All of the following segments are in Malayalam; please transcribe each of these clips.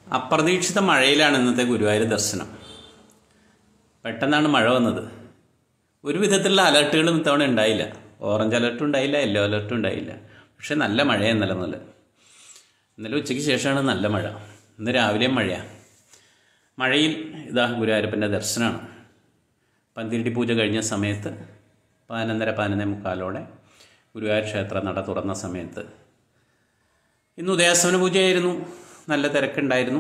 അപ്രതീക്ഷിത മഴയിലാണ് ഇന്നത്തെ ഗുരുവായൂർ ദർശനം പെട്ടെന്നാണ് മഴ വന്നത് ഒരു വിധത്തിലുള്ള അലർട്ടുകളും ഇത്തവണ ഉണ്ടായില്ല ഓറഞ്ച് അലർട്ടും ഉണ്ടായില്ല യെല്ലോ അലർട്ടും ഉണ്ടായില്ല പക്ഷെ നല്ല മഴയാണ് ഇന്നലെ മുതൽ ഇന്നലെ ഉച്ചയ്ക്ക് ശേഷമാണ് നല്ല മഴ ഇന്ന് രാവിലെയും മഴയാണ് മഴയിൽ ഇതാ ഗുരുവായൂരപ്പൻ്റെ ദർശനമാണ് പന്തിരിട്ടി പൂജ കഴിഞ്ഞ സമയത്ത് പതിനൊന്നര പതിനൊന്നേ മുക്കാലോടെ ഗുരുവായൂർ ക്ഷേത്ര നട തുറന്ന സമയത്ത് ഇന്ന് ഉദയാസ്തമന പൂജയായിരുന്നു നല്ല തിരക്കുണ്ടായിരുന്നു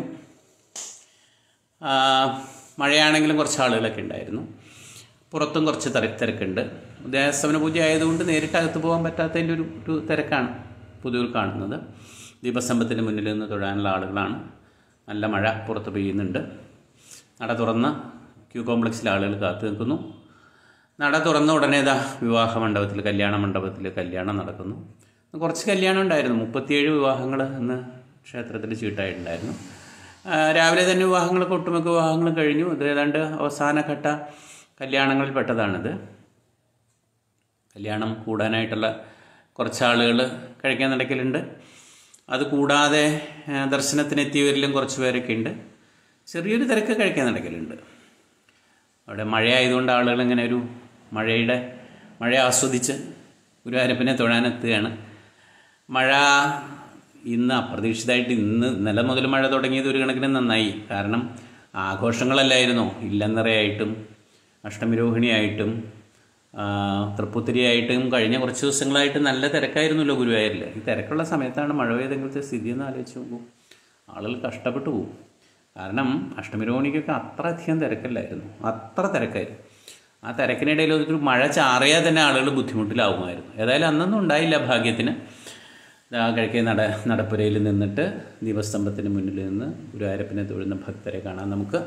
ആ, മഴയാണെങ്കിലും കുറച്ച് ആളുകളൊക്കെ ഉണ്ടായിരുന്നു പുറത്തും കുറച്ച് തിര തിരക്കുണ്ട് ഉദയാസ്തമന പൂജ ആയതുകൊണ്ട് നേരിട്ട് അകത്ത് പോകാൻ പറ്റാത്തതിൻ്റെ ഒരു ഒരു തിരക്കാണ് പുതിയൂർ കാണുന്നത് ദീപസ്തംഭത്തിന് മുന്നിൽ നിന്ന് തൊഴാനുള്ള ആളുകളാണ് നല്ല മഴ പുറത്ത് പെയ്യുന്നുണ്ട് നട തുറന്ന് ക്യൂ കോംപ്ലക്സിൽ ആളുകൾ കാത്തു നിൽക്കുന്നു നട തുറന്ന ഉടനെ ഇതാ വിവാഹ മണ്ഡപത്തിൽ കല്യാണ മണ്ഡപത്തിൽ കല്യാണം നടക്കുന്നു ഇന്ന് കുറച്ച് കല്യാണം ഉണ്ടായിരുന്നു മുപ്പത്തിയേഴ് വിവാഹങ്ങൾ ഇന്ന് ക്ഷേത്രത്തിൽ ചീട്ടായിട്ടുണ്ടായിരുന്നു ആ, രാവിലെ തന്നെ വിവാഹങ്ങളൊക്കെ ഒട്ടുമിക്ക വിവാഹങ്ങളും കഴിഞ്ഞു ഇത് ഏതാണ്ട് അവസാനഘട്ട കല്യാണങ്ങളിൽ പെട്ടതാണിത് കല്യാണം കൂടാനായിട്ടുള്ള കുറച്ച് ആളുകൾ കഴിക്കാൻ നടക്കലുണ്ട് അത് കൂടാതെ ആ, ദർശനത്തിനെത്തിയവരിലും കുറച്ച് പേരൊക്കെ ഉണ്ട് ചെറിയൊരു തിരക്ക് കഴിക്കാൻ നടക്കലുണ്ട് അവിടെ മഴയായതുകൊണ്ട് ആളുകൾ ഇങ്ങനെ ഒരു മഴയുടെ മഴ ആസ്വദിച്ച് ഗുരുവായൂരപ്പനെ തൊഴാനെത്തുകയാണ് മഴ ഇന്ന് അപ്രതീക്ഷിതമായിട്ട് ഇന്ന് ഇന്നലെ മുതൽ മഴ തുടങ്ങിയത് ഒരു കണക്കിന് നന്നായി കാരണം ആഘോഷങ്ങളല്ലായിരുന്നോ ഇല്ലന്നറയായിട്ടും അഷ്ടമിരോഹിണിയായിട്ടും ആ, തൃപ്പുത്തിരിയായിട്ടും കഴിഞ്ഞ കുറച്ച് ദിവസങ്ങളായിട്ട് നല്ല തിരക്കായിരുന്നല്ലോ ഗുരുവായൂരിൽ ഈ തിരക്കുള്ള സമയത്താണ് മഴ പെയ്തെങ്കിലത്തെ സ്ഥിതി എന്ന് ആലോചിച്ച് നോക്കൂ ആളുകൾ കഷ്ടപ്പെട്ടു പോകും കാരണം അഷ്ടമിരോഹിണിക്കൊക്കെ അത്ര അധികം തിരക്കല്ലായിരുന്നു അത്ര തിരക്കായിരുന്നു ആ തിരക്കിനിടയിൽ ഒരു മഴ ചാറിയാൽ തന്നെ ആളുകൾ ബുദ്ധിമുട്ടിലാവുമായിരുന്നു ഏതായാലും അന്നൊന്നും ഉണ്ടായില്ല ഭാഗ്യത്തിന് ദാ കിഴക്കേ നട നടപ്പുരയിൽ നിന്നിട്ട് ദീപസ്തംഭത്തിന് മുന്നിൽ നിന്ന് ഗുരുവായൂരപ്പനെ തൊഴുന്ന ഭക്തരെ കാണാൻ നമുക്ക്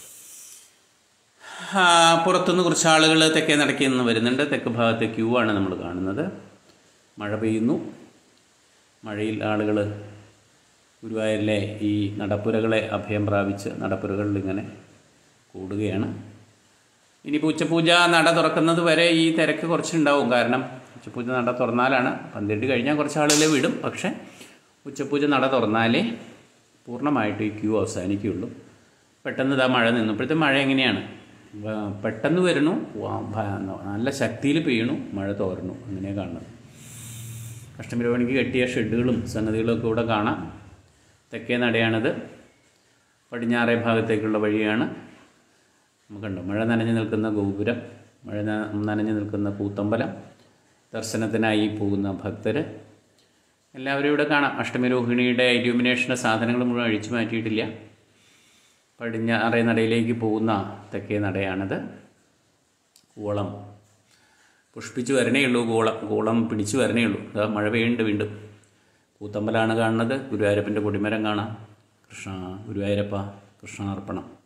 ആ, പുറത്തുനിന്ന് കുറച്ച് ആളുകൾ തെക്കേ നടക്കി നിന്ന് വരുന്നുണ്ട് തെക്ക് ഭാഗത്തെ ക്യൂ ആണ് നമ്മൾ കാണുന്നത് മഴ പെയ്യുന്നു മഴയിൽ ആളുകൾ ഗുരുവായൂരിലെ ഈ നടപ്പുരകളെ അഭയം പ്രാപിച്ച് നടപ്പുരകളിൽ ഇങ്ങനെ കൂടുകയാണ് ഇനിയിപ്പോൾ ഉച്ചപൂജ നട തുറക്കുന്നത് വരെ ഈ തിരക്ക് കുറച്ചുണ്ടാവും കാരണം ഉച്ചപൂജ നട തുറന്നാലാണ് പന്ത്രണ്ട് കഴിഞ്ഞാൽ കുറച്ച് ആളുകളെ വിടും പക്ഷേ ഉച്ചപൂജ നട തുറന്നാലേ പൂർണ്ണമായിട്ട് ഈ ക്യൂ അവസാനിക്കുകയുള്ളൂ പെട്ടെന്ന് ഇതാ മഴ നിന്നു ഇപ്പോഴത്തെ മഴ എങ്ങനെയാണ് വ- പെട്ടെന്ന് വരണു വ- ഭ- നല്ല ശക്തിയിൽ പെയ്യണു മഴ തോരണു അങ്ങനെയാണ് കാണുന്നത് അഷ്ടമിരോഹിണിക്ക് കെട്ടിയ ഷെഡുകളും സംഗതികളും ഒക്കെ ഇവിടെ കാണാം തെക്കേ നടയാണിത് പടിഞ്ഞാറേ ഭാഗത്തേക്കുള്ള വഴിയാണ് നമുക്കുണ്ട് മഴ നനഞ്ഞു നിൽക്കുന്ന ഗോപുരം മഴ ന- നനഞ്ഞു നിൽക്കുന്ന കൂത്തമ്പലം ദർശനത്തിനായി പോകുന്ന ഭക്തർ എല്ലാവരും ഇവിടെ കാണാം അഷ്ടമിരോഹിണിയുടെ ഇല്യൂമിനേഷൻ്റെ സാധനങ്ങൾ മുഴുവൻ അഴിച്ചു മാറ്റിയിട്ടില്ല പടിഞ്ഞാറേ നടയിലേക്ക് പോകുന്ന തെക്കേ നടയാണിത് കൂളം പുഷ്പിച്ച് വരണേ ഉള്ളൂ കൂളം കൂളം പിടിച്ചു വരണേ ഉള്ളൂ അതാ മഴ പെയ്യുന്നുണ്ട് വീണ്ടും കൂത്തമ്പലാണ് കാണുന്നത് ഗുരുവായൂരപ്പൻ്റെ കൊടിമരം കാണാം കൃഷ്ണ ഗുരുവായൂരപ്പ കൃഷ്ണാർപ്പണം